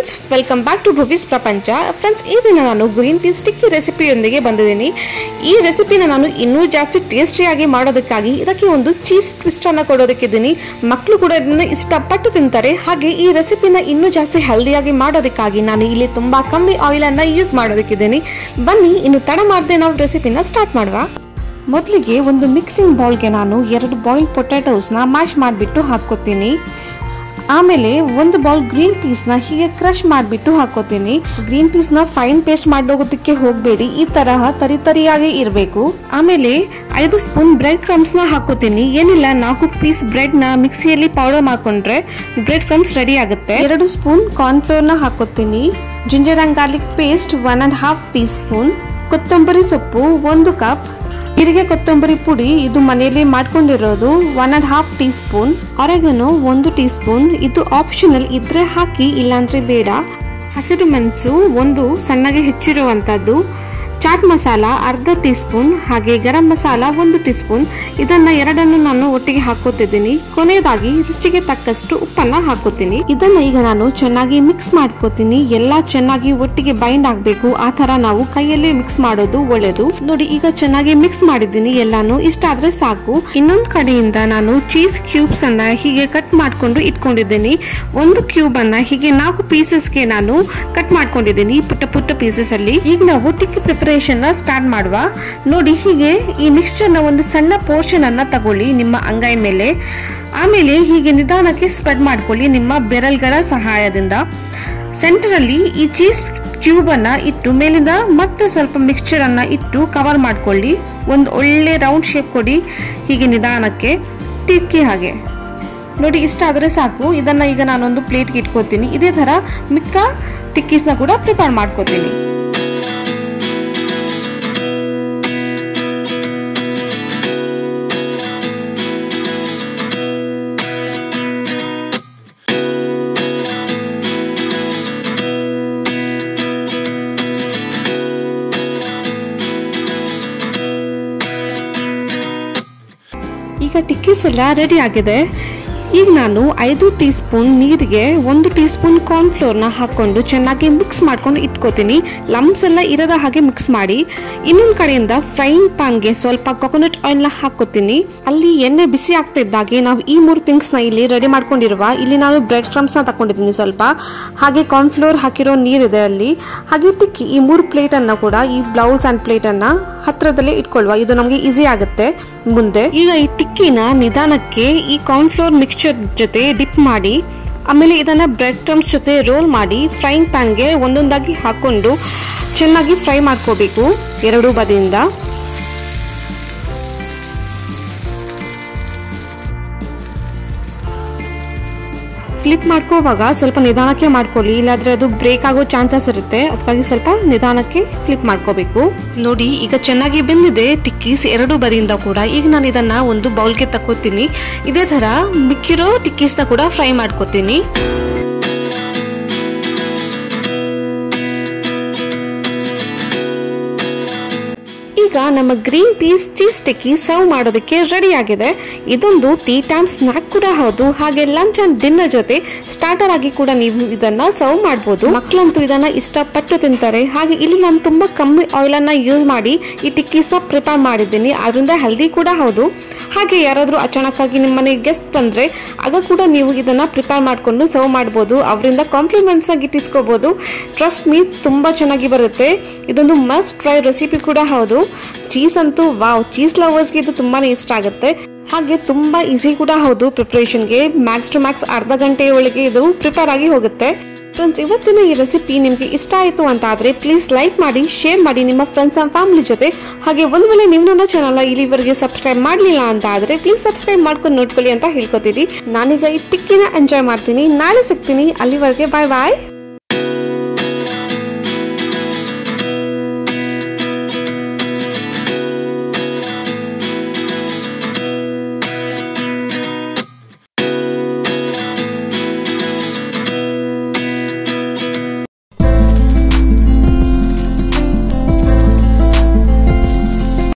friends welcome back to Bhuvis ಪ್ರಪಂಚ friends ಈ ದಿನ ನಾನು ಗ್ರೀನ್ ಪೀಸ್ ಟಿಕ್ಕಿ ರೆಸಿಪಿಯೊಂದಿಗೆ ಬಂದಿದ್ದೀನಿ ಈ ರೆಸಿಪಿನ ನಾನು ಇನ್ನೂ ಜಾಸ್ತಿ ಟೇಸ್ಟಿಯಾಗಿ ಮಾಡೋದಕ್ಕಾಗಿ ಇದಕ್ಕೆ ಒಂದು ಚೀಸ್ ಟ್ವಿಸ್ಟ್ ಅನ್ನ ಕೊಡೋದಕ್ಕಿದ್ದೀನಿ ಮಕ್ಕಳು ಕೂಡ ಇದನ್ನು ಇಷ್ಟಪಟ್ಟು ತಿಂತಾರೆ ಹಾಗೆ ಈ ರೆಸಿಪಿನ ಇನ್ನೂ ಜಾಸ್ತಿ ಹೆಲ್ದಿಯಾಗಿ ಮಾಡೋದಕ್ಕಾಗಿ ನಾನು ಇಲ್ಲಿ ತುಂಬಾ ಕಮ್ಮಿ ಆಯಿಲ್ ಅನ್ನ ಯೂಸ್ ಮಾಡೋದಕ್ಕಿದ್ದೀನಿ ಬನ್ನಿ ಇನ್ನು ತಡ ಮಾಡದೆ ನಾವು ರೆಸಿಪಿನ ಸ್ಟಾರ್ಟ್ ಮಾಡುವ ಮೊದಲಿಗೆ ಒಂದು ಮಿಕ್ಸಿಂಗ್ ಬೌಲ್ಗೆ ನಾನು ಎರಡು ಬಾಯ್ಲ್ ಪೊಟ್ಯಾಟೋಸ್ನ ಮ್ಯಾಶ್ ಮಾಡಿಬಿಟ್ಟು ಹಾಕ್ಕೋತೀನಿ ಆಮೇಲೆ ಒಂದು ಬೌಲ್ ಗ್ರೀನ್ ಪೀಸ್ನ ಹೀಗೆ ಕ್ರಶ್ ಮಾಡಿಬಿಟ್ಟು ಹಾಕೋತೀನಿ ಗ್ರೀನ್ ಪೀಸ್ನ ಫೈನ್ ಪೇಸ್ಟ್ ಮಾಡೋದಕ್ಕೆ ಹೋಗಬೇಡಿ ಈ ತರಹ ತರಿ ತರಿಯಾಗಿ ಇರಬೇಕು ಆಮೇಲೆ ಐದು ಸ್ಪೂನ್ ಬ್ರೆಡ್ ಕ್ರಮ್ಸ್ನ ಹಾಕೋತೀನಿ ಏನಿಲ್ಲ ನಾಲ್ಕು ಪೀಸ್ ಬ್ರೆಡ್ನ ಮಿಕ್ಸಿಯಲ್ಲಿ ಪೌಡರ್ ಮಾಡ್ಕೊಂಡ್ರೆ ಬ್ರೆಡ್ ಕ್ರಮ್ಸ್ ರೆಡಿ ಆಗುತ್ತೆ ಎರಡು ಸ್ಪೂನ್ ಕಾರ್ನ್ಫ್ಲೋರ್ನ ಹಾಕೋತೀನಿ ginger and garlic paste one and half teaspoon ಕೊತ್ತಂಬರಿ ಸೊಪ್ಪು ಒಂದು ಕಪ್ ಜೀರಿಗೆ ಕೊತ್ತಂಬರಿ ಪುಡಿ ಇದು ಮನೆಯಲ್ಲಿ ಮಾಡ್ಕೊಂಡಿರೋದು one and half teaspoon oregano ಒಂದು ಟೀ ಸ್ಪೂನ್ ಇದು ಆಪ್ಷನಲ್ ಇದ್ರೆ ಹಾಕಿ ಇಲ್ಲಾಂದ್ರೆ ಬೇಡ ಹಸಿರು ಮೆಣಸು ಒಂದು ಸಣ್ಣಗೆ ಹೆಚ್ಚಿರುವಂತದ್ದು ಚಾಟ್ ಮಸಾಲ ಅರ್ಧ ಟೀ ಸ್ಪೂನ್ ಹಾಗೆ ಗರಂ ಮಸಾಲ ಒಂದು ಟೀ ಸ್ಪೂನ್ ಇದನ್ನ ಎರಡನ್ನು ನಾನು ಒಟ್ಟಿಗೆ ಹಾಕೋತಿದ್ದೀನಿ ಕೊನೆಯದಾಗಿ ರುಚಿಗೆ ತಕ್ಕಷ್ಟು ಉಪ್ಪನ್ನ ಹಾಕೋತೀನಿ ಇದನ್ನ ಈಗ ನಾನು ಚೆನ್ನಾಗಿ ಮಿಕ್ಸ್ ಮಾಡ್ಕೋತೀನಿ ಎಲ್ಲಾ ಚೆನ್ನಾಗಿ ಒಟ್ಟಿಗೆ ಬೈಂಡ್ ಆಗ್ಬೇಕು ಆ ತರ ನಾವು ಕೈಯಲ್ಲಿ ಮಿಕ್ಸ್ ಮಾಡೋದು ಒಳ್ಳೇದು ನೋಡಿ ಈಗ ಚೆನ್ನಾಗಿ ಮಿಕ್ಸ್ ಮಾಡಿದ್ದೀನಿ ಎಲ್ಲಾನು ಇಷ್ಟ ಆದ್ರೆ ಸಾಕು ಇನ್ನೊಂದ್ ಕಡೆಯಿಂದ ನಾನು ಚೀಸ್ ಕ್ಯೂಬ್ಸ್ ಅನ್ನ ಹೀಗೆ ಕಟ್ ಮಾಡ್ಕೊಂಡು ಇಟ್ಕೊಂಡಿದ್ದೀನಿ ಒಂದು ಕ್ಯೂಬ್ ಅನ್ನ ಹೀಗೆ ನಾಲ್ಕು ಪೀಸಸ್ಗೆ ನಾನು ಕಟ್ ಮಾಡ್ಕೊಂಡಿದ್ದೀನಿ ಪುಟ್ಟ ಪುಟ್ಟ ಪೀಸಸ್ ಅಲ್ಲಿ ಈಗ ನಾವು ಟಿಕ್ಕಿ ಪ್ರಿಪರೇಷನ್ ಸ್ಟಾರ್ಟ್ ಮಾಡುವ ನೋಡಿ ಹೀಗೆ ಈ ಮಿಕ್ಸ್ಚರ್ ನ ಒಂದು ಸಣ್ಣ ಪೋರ್ಷನ್ ಅನ್ನ ತಗೊಳ್ಳಿ ನಿಮ್ಮ ಅಂಗೈ ಮೇಲೆ ಆಮೇಲೆ ಹೀಗೆ ನಿಧಾನಕ್ಕೆ ಸ್ಪ್ರೆಡ್ ಮಾಡ್ಕೊಳ್ಳಿ ನಿಮ್ಮ ಬೆರಳ್ಗಳ ಸಹಾಯದಿಂದ ಸೆಂಟರ್ ಅಲ್ಲಿ ಈ ಚೀಸ್ ಕ್ಯೂಬ್ ಅನ್ನ ಇಟ್ಟು ಮೇಲಿಂದ ಮತ್ತೆ ಸ್ವಲ್ಪ ಮಿಕ್ಸ್ಚರ್ ಅನ್ನ ಇಟ್ಟು ಕವರ್ ಮಾಡ್ಕೊಳ್ಳಿ ಒಂದು ಒಳ್ಳೆ ರೌಂಡ್ ಶೇಪ್ ಕೊಡಿ ಹೀಗೆ ನಿಧಾನಕ್ಕೆ ಟಿಕ್ಕಿ ಹಾಗೆ ನೋಡಿ ಇಷ್ಟ ಆದರೆ ಸಾಕು ಇದನ್ನ ಈಗ ನಾನೊಂದು ಪ್ಲೇಟ್ಗೆ ಇಟ್ಕೋತೀನಿ ಇದೇ ತರ ಮಿಕ್ಕ ಟಿಕ್ಕೀಸ್ನ ಕೂಡ ಪ್ರಿಪೇರ್ ಮಾಡ್ಕೋತೀನಿ ಈಗ ಟಿಕ್ಕೀಸ್ ಎಲ್ಲ ರೆಡಿ ಆಗಿದೆ ಈಗ ನಾನು ಐದು ಟೀ ಸ್ಪೂನ್ ನೀರಿಗೆ ಒಂದು ಟೀ ಸ್ಪೂನ್ ಕಾರ್ನ್ಫ್ಲೋರ್ನ ಹಾಕೊಂಡು ಚೆನ್ನಾಗಿ ಮಿಕ್ಸ್ ಮಾಡ್ಕೊಂಡು ಇಟ್ಕೋತೀನಿ ಲಮ್ಸ್ ಎಲ್ಲ ಇರದ ಹಾಗೆ ಮಿಕ್ಸ್ ಮಾಡಿ ಇನ್ನೊಂದು ಕಡೆಯಿಂದ ಫ್ರೈಯಿಂಗ್ ಪ್ಯಾನ್ಗೆ ಸ್ವಲ್ಪ ಕೊಕೊನಟ್ ಆಯಿಲ್ನ ಹಾಕೋತೀನಿ ಅಲ್ಲಿ ಎಣ್ಣೆ ಬಿಸಿ ಆಗ್ತಿದ್ದಾಗೆ ನಾವು ಈ ಮೂರು ಥಿಂಗ್ಸ್ನ ಇಲ್ಲಿ ರೆಡಿ ಮಾಡ್ಕೊಂಡಿರುವ ಇಲ್ಲಿ ನಾನು ಬ್ರೆಡ್ ಕ್ರಮ್ಸ್ನ ತಗೊಂಡಿದ್ದೀನಿ ಸ್ವಲ್ಪ ಹಾಗೆ ಕಾರ್ನ್ಫ್ಲೋರ್ ಹಾಕಿರೋ ನೀರಿದೆ ಅಲ್ಲಿ ಹಾಗೆ ಟಿಕ್ಕಿ ಈ ಮೂರು ಪ್ಲೇಟನ್ನು ಕೂಡ ಈ ಬ್ಲೌಸ್ ಆ್ಯಂಡ್ ಪ್ಲೇಟನ್ನು ಹತ್ರದಲ್ಲೇ ಇಟ್ಕೊಳ್ಳುವ ಇದು ನಮಗೆ ಈಸಿ ಆಗುತ್ತೆ ಮುಂದೆ ಈಗ ಈ ಟಿಕ್ಕಿನ ನಿಧಾನಕ್ಕೆ ಈ ಕಾರ್ನ್ಫ್ಲೋರ್ ಮಿಕ್ಸ್ಚರ್ ಜೊತೆ ಡಿಪ್ ಮಾಡಿ ಆಮೇಲೆ ಇದನ್ನ ಬ್ರೆಡ್ ಕ್ರಮ್ಸ್ ಜೊತೆ ರೋಲ್ ಮಾಡಿ ಫ್ರೈಯಿಂಗ್ ಪ್ಯಾನ್ಗೆ ಒಂದೊಂದಾಗಿ ಹಾಕೊಂಡು ಚೆನ್ನಾಗಿ ಫ್ರೈ ಮಾಡ್ಕೋಬೇಕು ಎರಡೂ ಬದಿಯಿಂದ ಫ್ಲಿಪ್ ಮಾಡ್ಕೋವಾಗ ಸ್ವಲ್ಪ ನಿಧಾನಕ್ಕೆ ಮಾಡ್ಕೊಳ್ಳಿ ಇಲ್ಲಾಂದ್ರೆ ಅದು ಬ್ರೇಕ್ ಆಗೋ ಚಾನ್ಸಸ್ ಇರುತ್ತೆ ಅದಕ್ಕಾಗಿ ಸ್ವಲ್ಪ ನಿಧಾನಕ್ಕೆ ಫ್ಲಿಪ್ ಮಾಡ್ಕೋಬೇಕು ನೋಡಿ ಈಗ ಚೆನ್ನಾಗಿ ಬೆಂದಿದೆ ಟಿಕ್ಕೀಸ್ ಎರಡು ಬದಿಯಿಂದ ಕೂಡ ಈಗ ನಾನು ಇದನ್ನ ಒಂದು ಬೌಲ್ಗೆ ತಕೋತೀನಿ ಇದೇ ತರ ಮಿಕ್ಕಿರೋ ಟಿಕ್ಕೀಸ್ನ ಕೂಡ ಫ್ರೈ ಮಾಡ್ಕೋತೀನಿ ಈಗ ನಮ್ಮ green peas cheese tikki serve ಮಾಡೋದಕ್ಕೆ ರೆಡಿ ಆಗಿದೆ ಇದೊಂದು ಟೀ ಟೈಮ್ ಸ್ನಾಕ್ ಕೂಡ ಹೌದು ಹಾಗೆ ಲಂಚ್ ಅಂಡ್ ಡಿನ್ನರ್ ಜೊತೆ ಸ್ಟಾರ್ಟರ್ ಆಗಿ ಕೂಡ ನೀವು ಇದನ್ನ ಸರ್ವ್ ಮಾಡಬಹುದು ಮಕ್ಕಳಂತೂ ಇದನ್ನ ಇಷ್ಟಪಟ್ಟು ತಿಂತಾರೆ ಹಾಗೆ ಇಲ್ಲಿ ನಾನು ತುಂಬಾ ಕಮ್ಮಿ ಆಯಿಲ್ ಅನ್ನ ಯೂಸ್ ಮಾಡಿ ಈ ಟಿಕ್ಕೀಸ್ ನ ಪ್ರಿಪೇರ್ ಮಾಡಿದ್ದೀನಿ ಅದರಿಂದ ಹೆಲ್ದಿ ಕೂಡ ಹೌದು ಹಾಗೆ ಯಾರಾದರೂ ಅಚಾನಕ್ಕಾಗಿ ನಿಮ್ಮ ಮನೆಗೆ ಗೆಸ್ಟ್ ಬಂದ್ರೆ ಆಗ ಕೂಡ ನೀವು ಇದನ್ನ ಪ್ರಿಪೇರ್ ಮಾಡಿಕೊಂಡು ಸರ್ವ್ ಮಾಡ್ಬೋದು ಅವರಿಂದ ಕಾಂಪ್ಲಿಮೆಂಟ್ಸ್ ನ ಗಿಟ್ಟಿಸ್ಕೋಬಹುದು ಟ್ರಸ್ಟ್ ಮೀ ತುಂಬಾ ಚೆನ್ನಾಗಿ ಬರುತ್ತೆ ಇದೊಂದು ಮಸ್ಟ್ ಟ್ರೈ ರೆಸಿಪಿ ಕೂಡ ಹೌದು ಚೀಸ್ ಅಂತೂ ವಾವ್ ಚೀಸ್ ಲವರ್ಸ್ಗೆ ಇದು ತುಂಬಾನೇ ಇಷ್ಟ ಆಗುತ್ತೆ ಹಾಗೆ ತುಂಬಾ ಈಸಿ ಕೂಡ ಹೌದು ಪ್ರಿಪ್ರೇಷನ್ಗೆ ಮ್ಯಾಕ್ಸ್ ಟು ಮ್ಯಾಕ್ಸ್ ಅರ್ಧ ಗಂಟೆಯೊಳಗೆ ಇದು ಪ್ರಿಪೇರ್ ಆಗಿ ಹೋಗುತ್ತೆ ಫ್ರೆಂಡ್ಸ್ ಇವತ್ತಿನ ಈ ರೆಸಿಪಿ ನಿಮಗೆ ಇಷ್ಟ ಆಯಿತು ಅಂತ ಆದರೆ ಪ್ಲೀಸ್ ಲೈಕ್ ಮಾಡಿ ಶೇರ್ ಮಾಡಿ ನಿಮ್ಮ ಫ್ರೆಂಡ್ಸ್ ಆ್ಯಂಡ್ ಫ್ಯಾಮಿಲಿ ಜೊತೆ ಹಾಗೆ ಒಂದು ವೇಳೆ ನೀವು ನನ್ನ ಚಾನಲ್ ಇಲ್ಲಿವರೆಗೆ ಸಬ್ಸ್ಕ್ರೈಬ್ ಮಾಡಲಿಲ್ಲ ಅಂತ ಆದರೆ ಪ್ಲೀಸ್ ಸಬ್ಸ್ಕ್ರೈಬ್ ಮಾಡ್ಕೊಂಡು ನೋಡ್ಕೊಳ್ಳಿ ಅಂತ ಹೇಳ್ಕೊತೀನಿ ನಾನೀಗ ಈ ತಿಕ್ಕಿನ ಎಂಜಾಯ್ ಮಾಡ್ತೀನಿ ನಾಳೆ ಸಿಗ್ತೀನಿ ಅಲ್ಲಿವರೆಗೆ ಬಾಯ್ ಬಾಯ್